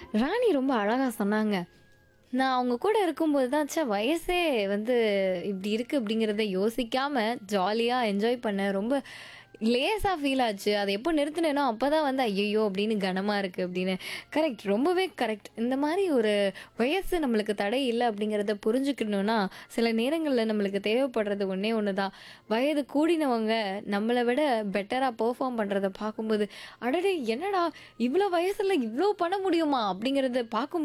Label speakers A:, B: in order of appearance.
A: ராணி ரொம்ப அழகா சொன்னாங்க. நான் அவங்க கூட இருக்கும்போது தான், ச்சே வயசே வந்து இப்படி இருக்கு அப்படிங்கிறத யோசிக்காம ஜாலியா என்ஜாய் பண்ணேன். ரொம்ப லேசா ஃபீல் ஆச்சு. அத எப்போ நிறுத்துனேனோ அப்பதான் வந்து ஐய்யய்யோ! அப்படின்னு கனமா இருக்கு அப்படின்னு. கரெக்ட். ரொம்பவே கரெக்ட். இந்த மாரி ஒரு வயசு நம்மளுக்கு தடை இல்ல அப்படிங்கிறத புரிஞ்சுக்கணும்னா, சில நேரங்கள்ல நம்மளுக்கு தேவைப்படுறது ஒண்ணே ஒண்ணு தான். வயது கூடினவங்க நம்மள விட பெட்டரா பெர்ஃபார்ம் பண்றத பார்க்கும்போது, அடடே! என்னடா இவ்ளோ வயசுல இவ்ளோ பண்ண முடியுமா? அப்படிங்கிறத பார்க்கும்